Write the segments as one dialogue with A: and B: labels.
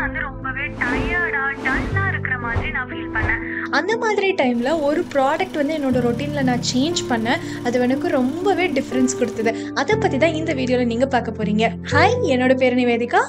A: வந்து ரொம்பவே டயர்டா டல்லா இருக்கிற மாதிரி நான் ஃபீல் பண்ணேன்
B: அந்த மாதிரி டைமில் ஒரு ப்ராடக்ட் வந்து என்னோட ரொட்டீனில் நான் சேஞ்ச் பண்ணேன் அது எனக்கு ரொம்பவே டிஃப்ரென்ஸ் கொடுத்தது அதை பற்றி தான் இந்த வீடியோவில் நீங்கள் பார்க்க போகிறீங்க ஹாய் என்னோட பேர் நிவேதிகா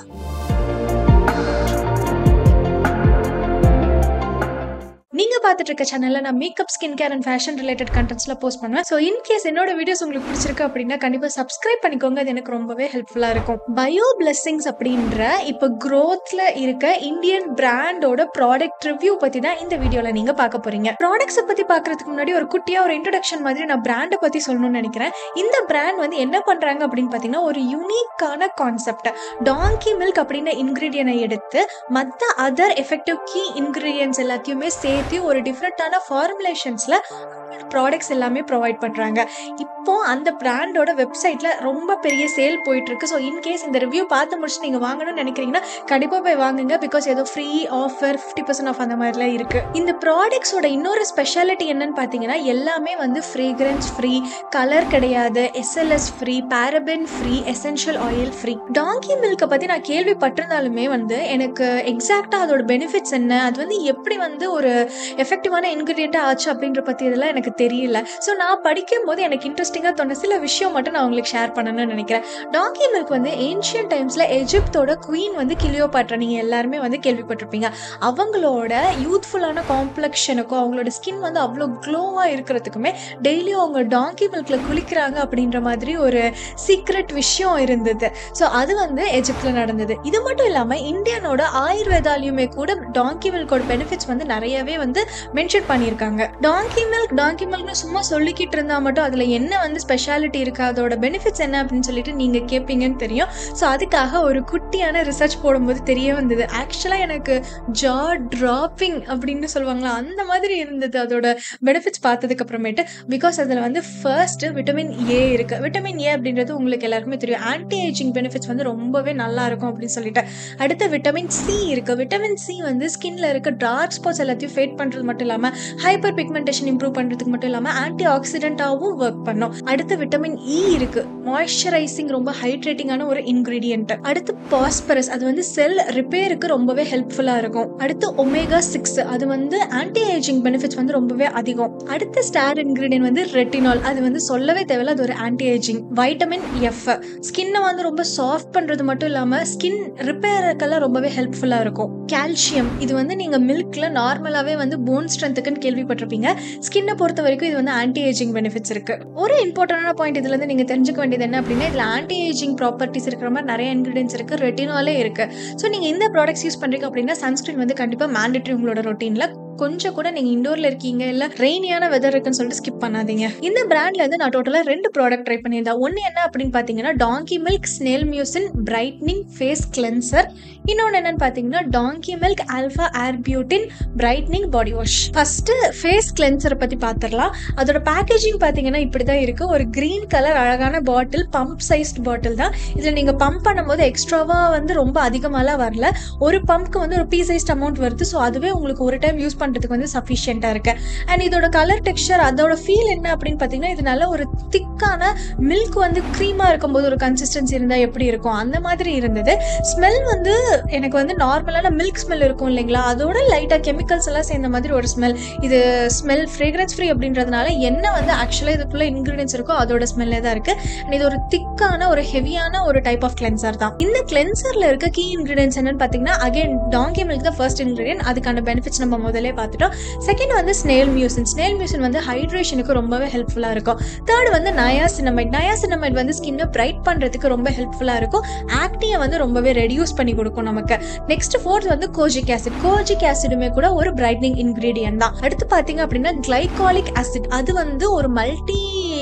B: நீங்க பார்த்துட்டு இருக்க சேனல்ல நான் makeup skin care and fashion related கண்டென்ட்ஸ்ல போஸ்ட் பண்ணுவேன் ஸோ இன் கேஸ் என்னோட வீடியோஸ் உங்களுக்கு பிடிச்சிருக்கு அப்படின்னா கண்டிப்பா சப்ஸ்கிரைப் பண்ணிக்கோங்க அது எனக்கு ரொம்பவே ஹெல்ப்ஃபுல்லா இருக்கும் பயோ பிளெஸிங்ஸ் அப்படின்ற இப்போ growthல இருக்க இந்தியன் பிராண்டோட ப்ராடக்ட் ரிவ்யூ பத்தி தான் இந்த வீடியோல நீங்க பார்க்க போறீங்க ப்ராடக்ட்ஸை பத்தி பார்க்கறதுக்கு முன்னாடி ஒரு குட்டியா ஒரு இன்ட்ரடக்ஷன் மாதிரி நான் பிராண்டை பத்தி சொல்லணும்னு நினைக்கிறேன் இந்த பிராண்ட் வந்து என்ன பண்றாங்க அப்படின்னு பாத்தீங்கன்னா ஒரு யூனிக்கான கான்செப்ட் டாங்கி மில்க் அப்படின்ற இன்கிரீடியனை எடுத்து மற்ற அதர் எஃபெக்டிவ் கீ இன்கிரீடியன்ஸ் எல்லாத்தையுமே சேர்த்து ஒரு டிஃப்ரெண்ட்டான ஃபார்முலேஷன்ஸில் ப்ராடக்ட்ஸ் எல்லாமே ப்ரொவைட் பண்ணுறாங்க இப்போ அந்த பிராண்டோட வெப்சைட்டில் ரொம்ப பெரிய சேல் போயிட்டு இருக்கு ஸோ இன்கேஸ் இந்த ரிவ்யூ பார்த்து முடிச்சு நீங்கள் வாங்கணும்னு நினைக்கிறீங்கன்னா கண்டிப்பாக போய் வாங்குங்க பிகாஸ் ஏதோ free offer fifty percent off அந்த மாதிரிலாம் இருக்கு இந்த ப்ராடக்ட்ஸோட இன்னொரு ஸ்பெஷாலிட்டி என்னன்னு பார்த்தீங்கன்னா எல்லாமே வந்து ஃப்ரேக்ரன்ஸ் ஃப்ரீ கலர் கிடையாது SLS free paraben free essential oil free donkey மில்கை பற்றி நான் கேள்விப்பட்டிருந்தாலுமே வந்து எனக்கு எக்ஸாக்டாக அதோட பெனிஃபிட்ஸ் என்ன அது வந்து எப்படி வந்து ஒரு எஃபெக்டிவான இன்க்ரீடியண்ட்டாக ஆச்சு அப்படின்ற பற்றி இதெல்லாம் எனக்கு தெரியல ஸோ நான் படிக்கும் போது எனக்கு இன்ட்ரெஸ்டிங்காக தோண சில விஷயம் மட்டும் நான் உங்களுக்கு ஷேர் பண்ணணும்னு நினைக்கிறேன் டாங்கி மில்க் வந்து ஏன்ஷியன் டைம்ஸில் எஜிப்தோட குயின் வந்து கிளியோபாட்ரா நீங்கள் எல்லாருமே வந்து கேள்விப்பட்டிருப்பீங்க அவங்களோட யூத்ஃபுல்லான காம்ப்ளெக்ஷனுக்கும் அவங்களோட ஸ்கின் வந்து அவ்வளோ க்ளோவாக இருக்கிறதுக்குமே டெய்லியும் அவங்க டாங்கி மில்கில் குளிக்கிறாங்க அப்படின்ற மாதிரி ஒரு சீக்ரெட் விஷயம் இருந்தது ஸோ அது வந்து எஜிப்தில் நடந்தது இது மட்டும் இல்லாமல் இந்தியனோட ஆயுர்வேதாலையுமே கூட டாங்கி மில்கோட பெனிஃபிட்ஸ் வந்து நிறையவே வந்து மென்ஷன் பண்ணியிருக்காங்க டாங்கி மில்க் டாங்கி மில்க்னு சும்மா சொல்லிக்கிட்டு இருந்தா மட்டும் அதில் என்ன வந்து ஸ்பெஷாலிட்டி இருக்கு அதோட பெனிஃபிட்ஸ் என்ன அப்படின்னு சொல்லிட்டு நீங்கள் கேட்பீங்கன்னு தெரியும் ஸோ அதுக்காக ஒரு குட்டியான ரிசர்ச் போடும்போது தெரிய வந்தது ஆக்சுவலாக எனக்கு ஜா ட்ராப்பிங் அப்படின்னு சொல்லுவாங்களா அந்த மாதிரி இருந்தது அதோட பெனிஃபிட்ஸ் பார்த்ததுக்கு அப்புறமேட்டு பிகாஸ் அதில் வந்து ஃபர்ஸ்ட் விட்டமின் ஏ இருக்கு விட்டமின் ஏ அப்படின்றது உங்களுக்கு எல்லாருக்குமே தெரியும் ஆன்டி ஏஜிங் பெனிஃபிட்ஸ் வந்து ரொம்பவே நல்லா இருக்கும் அப்படின்னு சொல்லிட்டு அடுத்து விட்டமின் சி இருக்கு விட்டமின் சி வந்து ஸ்கின்ல இருக்க டார்க் ஸ்பாட்ஸ் எல்லாத்தையும் ஃபேட் பண்றது மட்டும் இல்லாம ஹைப்பர் பிக்மெண்டேஷன் இம்ப்ரூவ் பண்றதுக்கு மட்டும் இல்லாம ஆன்டி ஆக்சிடென்ட்டாகவும் ஒர்க் பண்ணும் அடுத்து விட்டமின் இ இருக்கு மாய்ஸ்சரைசிங் ரொம்ப ஹைட்ரேட்டிங்கான ஒரு இன்கிரீடியன்ட் அடுத்து பாஸ்பரஸ் அது வந்து செல் ரிப்பேருக்கு ரொம்பவே ஹெல்ப்ஃபுல்லா இருக்கும் அடுத்து ஒமேகா சிக்ஸ் அது வந்து ஆன்டி ஏஜிங் பெனிஃபிட்ஸ் வந்து ரொம்பவே அதிகம் அடுத்த ஸ்டார் இன்கிரீடியன்ட் வந்து ரெட்டினால் அது வந்து சொல்லவே தேவையில்ல அது ஒரு ஆன்டி ஏஜிங் வைட்டமின் எஃப் ஸ்கின்னை வந்து ரொம்ப சாஃப்ட் பண்றது மட்டும் இல்லாம ஸ்கின் ரிப்பேருக்கெல்லாம் ரொம்பவே ஹெல்ப்ஃபுல்லா இருக்கும் கால்சியம் இது வந்து நீங்க மில்க்ல நார்மலாவே வந்து போன் ஸ்ட்ரென்த்துக்குன்னு கேள்விப்பட்டிருப்பீங்க ஸ்கின்னை பொறுத்த வரைக்கும் இது வந்து ஆன்டி ஏஜிங் பெனிஃபிட்ஸ் இருக்கு ஒரு இம்பார்ட்டன்டான பாயிண்ட் இதுல இருந்து நீங்க தெரிஞ்சுக்க வேண்டியது என்ன அப்படின்னா இதுல ஆன்டி ஏஜிங் ப்ராப்பர்ட்டிஸ் இருக்கிற மாதிரி நிறைய இன்கிரீடியன்ஸ் இருக்கு ரெட்டினாலே இருக்கு ஸோ நீங்க இந்த ப்ராடக்ட்ஸ் யூஸ் பண்றீங்க அப்படின்னா சன்ஸ்கிரீன் வந்து கண்டிப்பா மேண்டேட்டரி உங்களோட ரொட்டீன்ல கொஞ்சம் கூட நீங்க இண்டோர்ல இருக்கீங்க இல்ல ரெய்னியான வெதர் இருக்குன்னு சொல்லிட்டு ஸ்கிப் பண்ணாதீங்க இந்த பிராண்ட்ல இருந்து நான் டோட்டலா ரெண்டு ப்ராடக்ட் ட்ரை பண்ணியிருந்தேன் ஒன்னு என்ன அப்படின்னு பாத்தீங்கன்னா donkey milk snail mucin brightening face cleanser இன்னொன்னு என்னன்னு பாத்தீங்கன்னா donkey milk alpha arbutin brightening body wash first face கிளென்சரை பத்தி பாத்திரலாம் அதோட பேக்கேஜிங் பாத்தீங்கன்னா இப்படிதான் இருக்கு ஒரு கிரீன் கலர் அழகான பாட்டில் பம்ப் சைஸ்ட் பாட்டில் தான் இதுல நீங்க பம்ப் பண்ணும்போது எக்ஸ்ட்ராவா வந்து ரொம்ப அதிகமாலாம் வரல ஒரு பம்ப்க்கு வந்து ஒரு பீ சைஸ்ட் அமௌண்ட் வருது ஸோ அதுவே உங்களுக்கு ஒரு டைம் யூஸ் பண்றதுக்கு வந்து சஃபிஷியண்டா இருக்கு அண்ட் இதோட கலர் டெக்ஸ்சர் அதோட ஃபீல் என்ன அப்படின்னு பாத்தீங்கன்னா இது நல்ல ஒரு திக்கான மில்க் வந்து க்ரீமா இருக்கும்போது ஒரு கன்சிஸ்டன்சி இருந்தா எப்படி இருக்கும் அந்த மாதிரி இருந்தது ஸ்மெல் வந்து எனக்கு வந்து நார்மலான மில்க் ஸ்மெல் இருக்கும் இல்லைங்களா அதோட லைட்டா கெமிக்கல்ஸ் எல்லாம் சேர்ந்த மாதிரி ஒரு ஸ்மெல் இது ஸ்மெல் ஃப்ரேக்ரன்ஸ் ஃப்ரீ அப்படின்றதுனால என்ன வந்து ஆக்சுவலாக இதுக்குள்ள இன்கிரீடியன்ஸ் இருக்கோ அதோட ஸ்மெல்லே தான் இருக்கு அண்ட் இது ஒரு திக்கான ஒரு ஹெவியான ஒரு டைப் ஆஃப் கிளென்சர் தான் இந்த கிளென்சர்ல இருக்க கீ இன்கிரீடியன்ஸ் என்னன்னு பாத்தீங்கன்னா அகைன் டாங்கி மில்க் தான் ஃபர்ஸ்ட் இன்கிரீடியன்ட் அதுக்கான பெனிஃபிட்ஸ் நம்ம முதல்ல பார்த்துட்டோம் செகண்ட் வந்து ஸ்னேல் மியூசின் ஸ்னேல் மியூசின் வந்து ஹைட்ரேஷனுக்கு ரொம்பவே ஹெல்ப்ஃபுல்லா இருக்கும் தேர்ட் வந்து நயாசினமைட் நயாசினமைட் வந்து ஸ்கின்னை பிரைட் பண்றதுக்கு ரொம்ப ஹெல்ப்ஃபுல்லா இருக்கும் ஆக்டியை வந்து ரொம்பவே ரெடியூஸ் பண்ணி கொடுக்கும் நமக்கு நெக்ஸ்ட் ஃபோர்த் வந்து கோஜிக் ஆசிட் கோஜிக் ஆசிடுமே கூட ஒரு பிரைட்னிங் இன்கிரீடியன்ட் தான் அடுத்து பாத்தீங்க அப்படின்னா கிளைகாலிக் ஆசிட் அது வந்து ஒரு மல்டி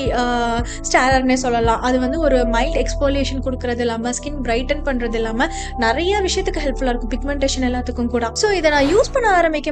B: ஸ்டாரர்னே சொல்லலாம் அது வந்து ஒரு மைல்ட் எக்ஸ்போலியேஷன் கொடுக்கறது இல்லாம ஸ்கின் பிரைட்டன் பண்றது இல்லாம நிறைய விஷயத்துக்கு ஹெல்ப்ஃபுல்லா இருக்கும் பிக்மெண்டேஷன் எல்லாத்துக்கும் கூட ஸோ இதை நான் யூஸ் பண்ண ஆரம்பிக்கும் போது கொஞ்ச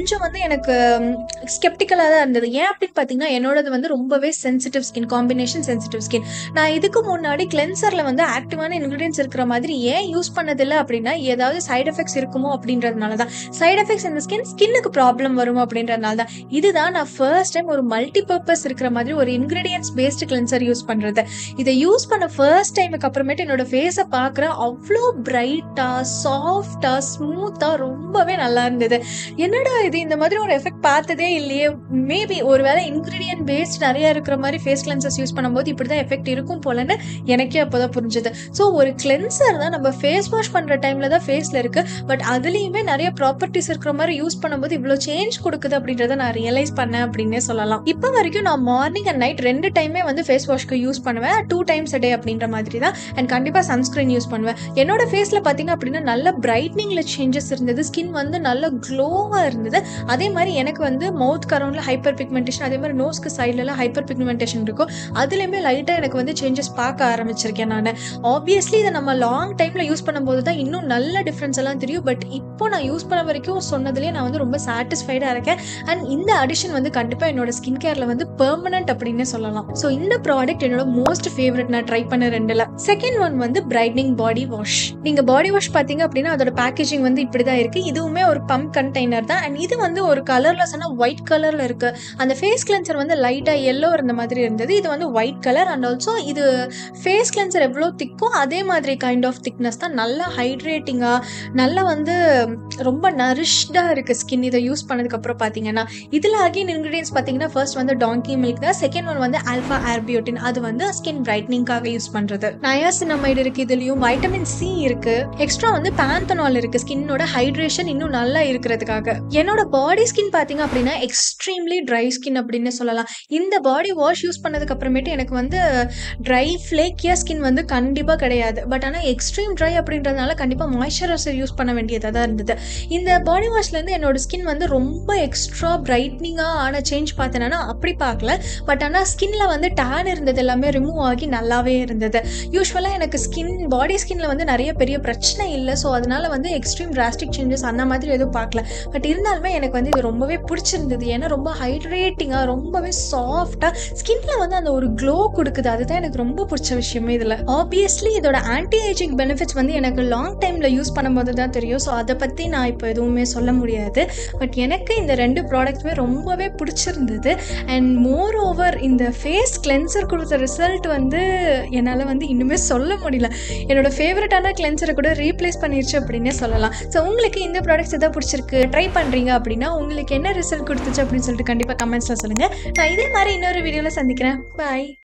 B: கொஞ்சம் வந்து எனக்கு ஸ்கெப்டிக்கலாக தான் இருந்தது ஏன் அப்படின்னு பார்த்தீங்கன்னா என்னோடது வந்து ரொம்பவே sensitive skin combination sensitive skin நான் இதுக்கு முன்னாடி கிளென்சரில் வந்து ஆக்டிவான இன்க்ரீடியன்ஸ் இருக்கிற மாதிரி ஏன் யூஸ் பண்ணதில்லை அப்படின்னா ஏதாவது சைடு எஃபெக்ட்ஸ் இருக்குமோ அப்படின்றதுனால தான் சைடு எஃபெக்ட்ஸ் இந்த ஸ்கின் ஸ்கின்னுக்கு ப்ராப்ளம் வருமோ அப்படின்றதுனால தான் இதுதான் நான் ஃபர்ஸ்ட் டைம் ஒரு மல்டி பர்பஸ் இருக்கிற மாதிரி ஒரு இன்க்ரீடியன்ஸ் பேஸ்டு கிளென்சர் யூஸ் பண்ணுறது இதை யூஸ் பண்ண ஃபர்ஸ்ட் டைமுக்கு அப்புறமேட்டு என்னோட ஃபேஸை பார்க்குற அவ்வளோ பிரைட்டாக சாஃப்டாக ஸ்மூத்தாக ரொம்பவே நல்லா இருந்தது என்னடா இது இந்த மாதிரி ஒரு எஃபெக்ட் பார்த்ததே இல்லையே மேபி ஒருவேளை இன்க்ரீடியன்ட் பேஸ்ட் நிறைய இருக்கிற மாதிரி ஃபேஸ் கிளென்சர்ஸ் யூஸ் பண்ணும்போது இப்படி தான் எஃபெக்ட் இருக்கும் போலன்னு எனக்கே அப்போ தான் புரிஞ்சுது ஸோ ஒரு கிளென்சர் தான் நம்ம ஃபேஸ் வாஷ் பண்ணுற டைமில் தான் ஃபேஸில் இருக்குது பட் அதுலேயுமே நிறைய ப்ராப்பர்ட்டிஸ் இருக்கிற மாதிரி யூஸ் பண்ணும்போது இவ்வளோ சேஞ்ச் கொடுக்குது அப்படின்றத நான் ரியலைஸ் பண்ணேன் அப்படின்னே சொல்லலாம் இப்போ வரைக்கும் நான் மார்னிங் அண்ட் நைட் ரெண்டு டைமே வந்து ஃபேஸ் வாஷ்க்கு யூஸ் பண்ணுவேன் டூ டைம்ஸ் a டே அப்படின்ற மாதிரி தான் அண்ட் கண்டிப்பாக சன்ஸ்க்ரீன் யூஸ் பண்ணுவேன் என்னோட ஃபேஸில் பார்த்தீங்க அப்படின்னா நல்ல பிரைட்னிங்கில் சேஞ்சஸ் இருந்தது ஸ்கின் வந்து நல்ல க்ளோவாக இருந்தது அதே மாதிரி எனக்கு வந்து மவுத் கரௌண்டில் ஹைப்பர் பிக்மெண்டேஷன் அதே மாதிரி நோஸ்க்கு சைட்லலாம் ஹைப்பர் பிக்மெண்டேஷன் இருக்கும் அதுலேயுமே லைட்டாக எனக்கு வந்து சேஞ்சஸ் பார்க்க ஆரம்பிச்சிருக்கேன் நான் ஆப்வியஸ்லி இதை நம்ம லாங் டைமில் யூஸ் பண்ணும்போது தான் இன்னும் நல்ல டிஃப்ரென்ஸ் எல்லாம் தெரியும் பட் இப்போ நான் யூஸ் பண்ண வரைக்கும் சொன்னதுலேயே நான் வந்து ரொம்ப சாட்டிஸ்ஃபைடாக இருக்கேன் அண்ட் இந்த அடிஷன் வந்து கண்டிப்பாக என்னோட ஸ்கின் கேரில் வந்து பெர்மனன்ட் அப்படின்னே சொல்லலாம் ஸோ இந்த ப்ராடக்ட் என்னோட மோஸ்ட் ஃபேவரட் நான் ட்ரை பண்ண ரெண்டுல செகண்ட் ஒன் வந்து பிரைட்னிங் பாடி வாஷ் நீங்க பாடி வாஷ் பார்த்தீங்க அப்படின்னா அதோட பேக்கேஜிங் வந்து இப்படி தான் இருக்கு இதுவுமே ஒரு பம்ப் கண்டெய்னர் தான் அண்ட் இது வந்து ஒரு கலர்ல சொன்னா ஒயிட் கலர்ல இருக்கு அந்த ஃபேஸ் கிளென்சர் வந்து லைட்டா எல்லோ இருந்த மாதிரி இருந்தது இது வந்து ஒயிட் கலர் அண்ட் ஆல்சோ இது ஃபேஸ் கிளென்சர் எவ்வளோ திக்கோ அதே மாதிரி கைண்ட் ஆஃப் திக்னஸ் தான் நல்லா ஹைட்ரேட்டிங்கா நல்லா வந்து ரொம்ப நரிஷ்டாக இருக்கு ஸ்கின் இதை யூஸ் பண்ணதுக்கப்புறம் பார்த்தீங்கன்னா இதில் அகைன் இன்க்ரீடியன்ஸ் பார்த்தீங்கன்னா ஃபர்ஸ்ட் வந்து டாங்கி மில்க் தான் செகண்ட் ஒன் வந்து ஆல்ஃபா ஆர்பியோட்டின் அது வந்து ஸ்கின் பிரைட்னிங்காக யூஸ் பண்ணுறது நயாசினமைடு இருக்கு இதுலயும் வைட்டமின் சி இருக்கு எக்ஸ்ட்ரா வந்து பேந்தனால் இருக்கு ஸ்கின்னோட ஹைட்ரேஷன் இன்னும் நல்லா இருக்கிறதுக்காக என்னோட பாடி ஸ்கின் பார்த்தீங்க அப்படின்னா எக்ஸ்ட்ரீம்லி ட்ரை ஸ்கின் அப்படின்னு சொல்லலாம் இந்த பாடி வாஷ் யூஸ் பண்ணதுக்கு அப்புறமேட்டு எனக்கு வந்து ட்ரை ஃப்ளேக்கியா ஸ்கின் வந்து கண்டிப்பாக கிடையாது பட் ஆனால் எக்ஸ்ட்ரீம் ட்ரை அப்படின்றதுனால கண்டிப்பாக மாய்ஸ்சரைசர் யூஸ் பண்ண வேண்டியதாக தான் இருந்தது இந்த பாடி வாஷ்லேருந்து என்னோட ஸ்கின் வந்து ரொம்ப எக்ஸ்ட்ரா பிரைட்னிங்காக ஆன சேஞ்ச் பார்த்தேன்னா அப்படி பார்க்கல பட் ஆனால் ஸ்கின்ல வந்து டேன் இருந்தது எல்லாமே ரிமூவ் ஆகி நல்லாவே இருந்தது யூஸ்வலாக எனக்கு ஸ்கின் பாடி ஸ்கின்ல வந்து நிறைய பெரிய பிரச்சனை இல்லை ஸோ அதனால வந்து எக்ஸ்ட்ரீம் டிராஸ்டிக் சேஞ்சஸ் அந்த மாதிரி எதுவும் பார்க்கல பட் இருந்தாலுமே எனக்கு வந்து இது ரொம்பவே பிடிச்சிருந்தது ஏன்னா ரொம்ப ஹைட்ரேட்டிங்காக ரொம்பவே சாஃப்டாக ஸ்கின்ல வந்து அந்த ஒரு க்ளோ கொடுக்குது அதுதான் எனக்கு ரொம்ப பிடிச்ச விஷயமே இதில் ஆப்வியஸ்லி இதோட ஆன்டி ஏஜிங் பெனிஃபிட்ஸ் வந்து எனக்கு லாங் டைமில் யூஸ் பண்ணும்போது தான் தெரியும் ஸோ அதை பற்றி நான் இப்போ எதுவுமே சொல்ல முடியாது பட் எனக்கு இந்த ரெண்டு ப்ராடக்ட்டுமே ரொம்பவே பிடிச்சிருந்தது அண்ட் மோர் ஓவர் இந்த ஃபேஸ் கிளென்சர் கொடுத்த ரிசல்ட் வந்து என்னால் வந்து இன்னுமே சொல்ல முடியல என்னோட ஃபேவரட்டான கிளென்சரை கூட ரீப்ளேஸ் பண்ணிருச்சு அப்படின்னே சொல்லலாம் ஸோ உங்களுக்கு இந்த ப்ராடக்ட்ஸ் எதாவது பிடிச்சிருக்கு ட்ரை பண்ணுறீங்க அப்படின்னா உங்களுக்கு என்ன ரிசல்ட் கொடுத்துச்சு அப்படின்னு சொல்லிட்டு கண்டிப்பாக கமெண்ட்ஸில் சொல்லுங்கள் நான் இதே மாதிரி இன்னொரு வீடியோவில் சந்திக்கிறேன் பாய்